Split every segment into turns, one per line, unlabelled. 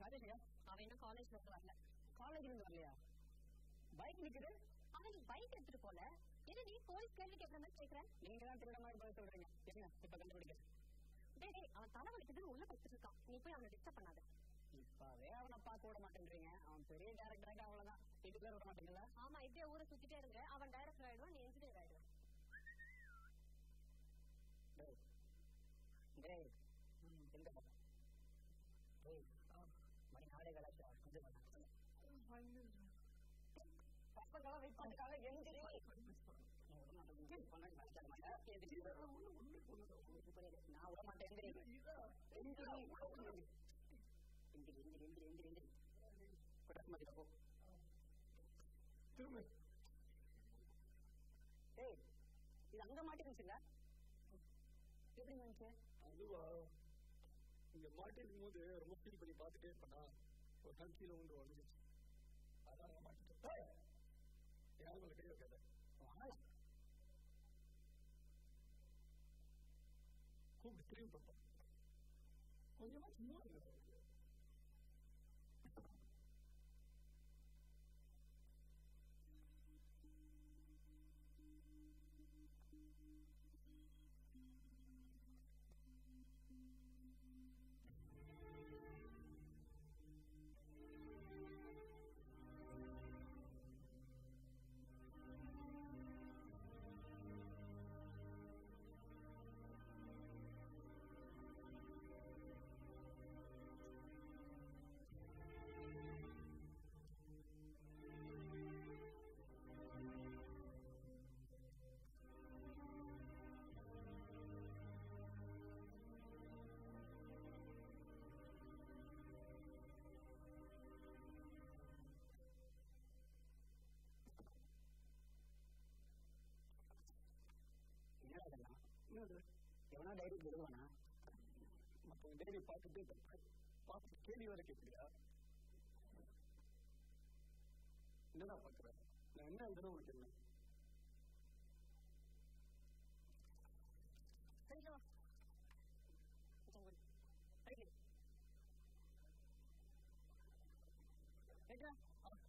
ராஜேஷ்ங்க
அவன் இன்னும் காலேஜ்ல இருந்து வரல
காலேஜ்ல இருந்து வரலையா பைக் நிக்குது
அவன் நீ பைக் எடுத்துட்டு போல எது நீ போலீஸ் கேள்வி கேட்கற மாதிரி கேக்குற
நீங்க தான் திருட மாதிரி பதில் சொல்றீங்க என்ன இப்ப கண்டுபிடிக்க
டேய் டேய் அவன் தலை வலிக்குதுன்னு உள்ள படுத்துட்டு இருக்கான் நீ போய் அவனை டிஸ்டர்ப் பண்ணாத
இப்பவே அவனை பார்க்க விட மாட்டேன்றீங்க அவன் பெரிய டேரக்டர் அவ்வளவுதான் இதுக்குள்ள விட மாட்டீங்களா
ஆமா இப்படியே ஊரை சுத்திட்டே இருங்க அவன் டைரக்டர் ஆயிடுவான் நீ இன்ஜினியர் ஆயிடுவான்
டேய் டேய் எங்க பக்கம் டேய் மணி நாளே கலாச்சா கொஞ்சம் பசங்களாம் வெயிட் பண்ணிட்டாங்க எந்திரி நான் விட மாட்டேன் எந்திரி எந்திரி எந்திரி எந்திரி எந்திரி எந்திரி எந்திரி கொட்டாக்கு மாதிரி போ
திரும்ப
ஏய் இது அங்க மாட்டிருந்துச்சுங்க எப்படி நினைச்சு
அதுவா இங்க மாட்டிருக்கும் போது ரொம்ப ஃபீல் பண்ணி பார்த்துட்டே இருப்பேனா ஒரு நாள் கீழே வந்து உடஞ்சிச்சு அதான் அங்க மாட்டிட்டேன் யாரும் மேல கை வைக்காத கூப்பிட்டு திரும்பி பார்ப்பேன் கொஞ்சமா சும்மா இருங்க
என்னடா இதெல்லாம்
என்னது
எவனா டைரி எழுதுவானா
மற்ற டெய்லி பார்த்துட்டு பார்த்து கேள்வி வர கேட்குறியா என்னடா பார்க்குற நான் என்ன எழுதுனா உனக்கு என்ன
சரிங்களா கொஞ்சம் கொடு. அடிக்கடி.
கேட்டா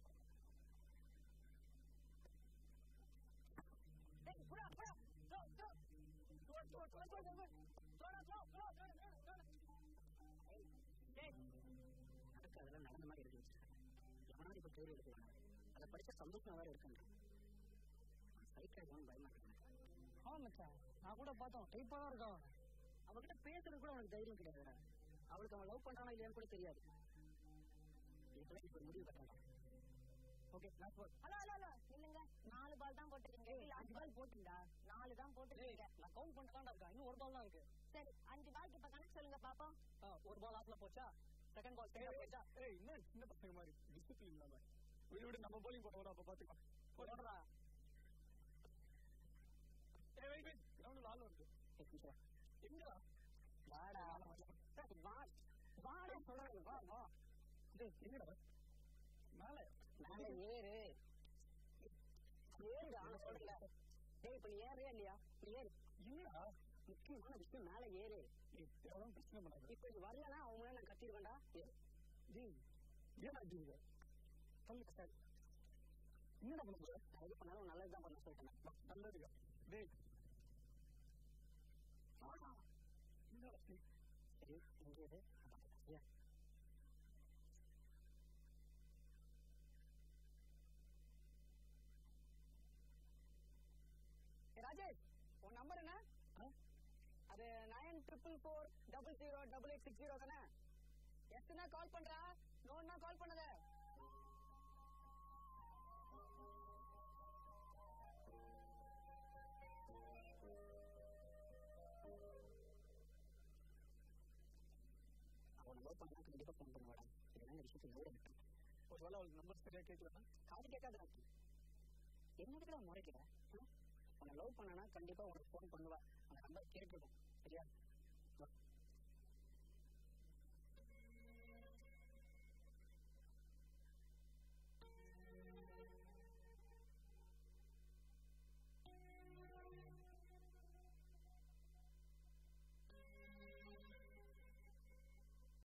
டேய், புறா, புறா. Go, go. Go, go, go, go, go, go. Go, go, go, go, go, go, go. ஏய், டேய்,
நடக்க அதெல்லாம் நடந்த மாதிரி எழுதி வச்சிருக்கேன் எவனாவது இப்ப தேடி எடுக்கலாம் அதை படிச்ச சந்தோஷம் வேற இருக்காங்க சைக்கிள் பயமா இருக்கு ஆமா மச்சான் நான் கூட பார்த்தோம் டைப்பா தான் இருக்கான் அவகிட்ட பேசுறது கூட அவனுக்கு தைரியம் கிடையாதுடா அவளுக்கு அவன் லவ் பண்றானா இல்லையான்னு கூட தெரியாது இதுக்கெல்லாம் இப்ப முடிவு கட்டலாம் ஓகே நான் போ
ஹலோ ஹலோ ஹலோ இல்லங்க நாலு பால் தான் போட்டுருக்கீங்க
ஏய், அஞ்சு பால் போட்டுடா
நாலு தான் போட்டுருக்கீங்க
நான் கவுண்ட் பண்ணிட்டு தான் இருக்கேன் இன்னும் ஒரு பால் தான் இருக்கு
சரி அஞ்சு பால்க்கு இப்ப கணக்கு சொல்லுங்க பாப்போம்
ஆ, ஒரு பால் ஆஃப்ல போச்சா செகண்ட் பால் ஸ்டேட் போச்சா
ஏய் என்ன சின்ன பசங்க மாதிரி டிசிப்ளின் இல்லாம விட விட நம்ம போலிங் போடுவோம் அப்ப பாத்துக்கலாம்
போடுறா
ஏய் வெயிட் வெயிட் கிரவுண்ட் ஆள் வந்து எங்கடா
வாடா வா வாடா சொல்றேன் வா வா
டேய் எங்கடா மேல
மேல ஏறு ஏறுடா நான் சொல்றேன்ல டேய் இப்ப நீ ஏறியா இல்லையா நீ ஏறு
என்னடா
முக்கியமான விஷயம் மேல ஏறு
ஏய் தேவையான பிரச்சனை பண்ணாத
இப்ப இது வரலன்னா அவன் முன்னாடி நான் கட்டிடுவேன்டா ஏறு.
டேய் ஏன் அடிங்க தள்ளு சார் என்னடா பண்ண போற
நான் எது பண்ணாலும் நல்லதுதான் பண்ண சொல்லிட்டேன்
நல்லதுக்கா டேய்
ஆமா
என்னடா நீ
சரி இங்க இரு சரியா? ஏய், ராஜேஷ் உன் நம்பர் என்ன ஆ? அது nine triple four double zero double eight six zero தானே எஸ்னா கால் பண்றா நோன்னா கால் பண்ணல அவனை லவ் பண்ணா கண்டிப்பா ஃபோன் பண்ணுவாடா இதெல்லாம் இந்த விஷயத்தை நோட விட்டேன்
ஒருவேளை அவளுக்கு நம்பர் சரியா கேட்கலன்னா
காது கேட்காத ராக்கி என்னதுக்கு நான் முறைக்கிற உன்னை லவ் பண்ணனா கண்டிப்பா உனக்கு ஃபோன் பண்ணுவா அந்த நம்பர் கேட்டுருக்கும் சரியா வா.